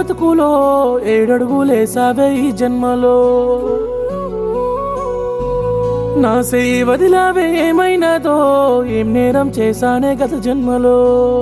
బతుకులో ఏడడుగులేసావే ఈ జన్మలో నా సెయ్యి వదిలావే ఏమైనదో ఏం నేరం చేశానే గత జన్మలో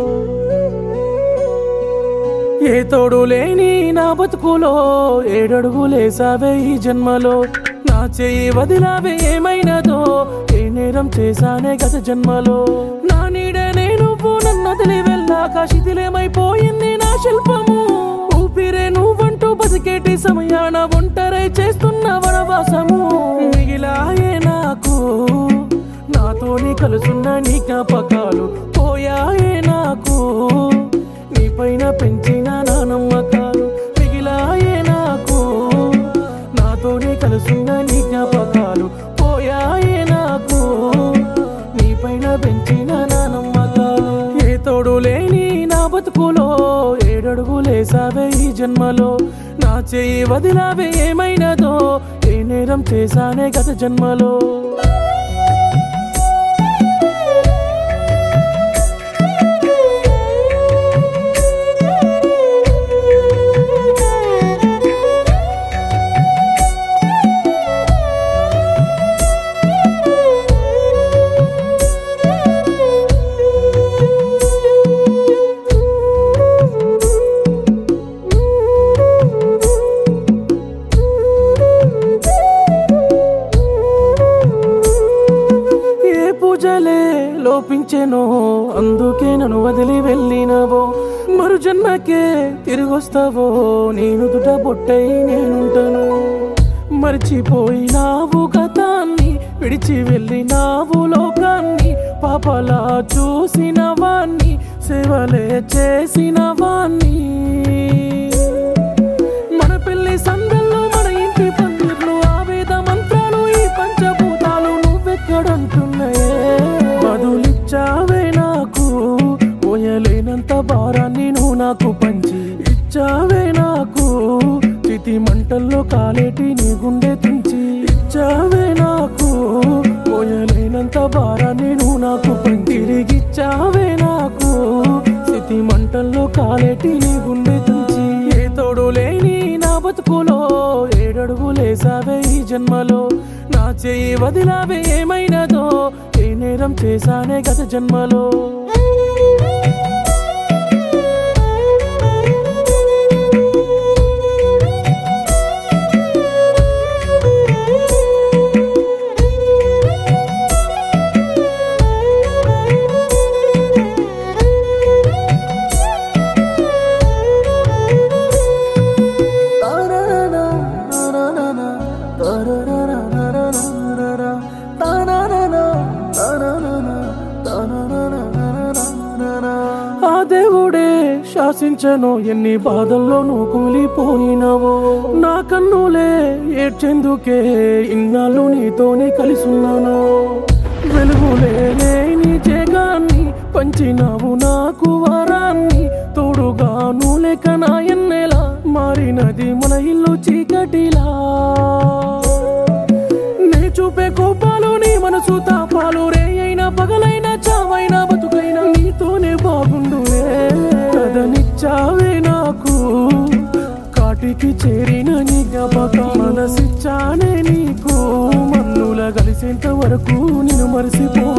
ఏ తోడు లేని నా బతుకులో ఏడడుగులేసావే ఈ జన్మలో నా చెయ్యి వదిలావే ఏమైనదో ఏ నేరం చేశానే గత జన్మలో నా నీడనే నువ్వు నన్ను వదిలి వెళ్ళాక శిథిలమైపోయింది నా శిల్పము ఊపిరే నువ్వంటూ బతికేటి సమయాన ఒంటరై చేస్తున్న వనవాసము మిగిలాయే నాకు నాతోని కలుసున్న నీ జ్ఞాపకాలు పోయాయే నాకు నీ పైన పెంచిన నా నమ్మకాలు మిగిలాయే నాకు నాతోనే కలుసున్న నీ జ్ఞాపకాలు పోయాయే నాకు నీ పైన పెంచిన నా నమ్మకాలు ఏ తోడు లేని నా బతుకులో ఏడడుగులేసావే ఈ జన్మలో నా చెయ్యి వదిలావే ఏమైనదో ఏ నేరం చేశానే గత జన్మలో ఏ పూజలే లోపించెనో అందుకే నన్ను వదిలి వెళ్ళినవో మరు జన్మకే తిరిగొస్తావో నేను దుట బొట్టై నేనుంటాను మర్చిపోయినావు గతాన్ని విడిచి వెళ్ళినావు లోకాన్ని పాపలా చూసిన వాణ్ణి సేవలే చేసిన వాణ్ణి మన పెళ్లి సందల్లో మన ఇంటి పందిర్లు ఆవేద మంత్రాలు ఈ పంచభూతాలు నువ్వెక్కడంటున్నాయే బదులిచ్చావే నాకు పోయలేనంత భారాన్ని నువ్వు నాకు పంచి ఇచ్చావే నాకు చితి మంటల్లో కాలేటి నీ గుండె తుంచి ఇచ్చావే నాకు పోయలేనంత భారాన్ని నువ్వు నాకు పంచి తిరిగిచ్చావే నాకు స్థితి మంటల్లో కాలేటి నీ గుండె తుంచి ఏ తోడు లేని నా బతుకులో ఏడడుగులేసావే ఈ జన్మలో నా చెయ్యి వదిలావే ఏమైనదో ఏ నేరం చేశానే గత జన్మలో ఆ దేవుడే శాసించను ఎన్ని బాధల్లో నువ్వు కుమిలిపోయినావో నా కన్నులే ఏడ్చేందుకే ఇన్నాళ్ళు నీతోనే కలిసున్నాను వెలుగులే లేని జగాన్ని పంచినావు నాకు వరాన్ని తోడుగా నువ్వు లేక నా ఎన్నెలా మారినది మన ఇల్లు చీకటిలా నే చూపే కోపాలు నీ మనసు తాపాలు రే అయినా పగలైనా చావైనా బతుకైనా నీతోనే బాగుండునే కథనిచ్చావే నాకు కాటికి చేరిన నీ జ్ఞాపక మనసిచ్చానే నీకు మన్నుల కలిసేంత వరకు నేను మరిసిపో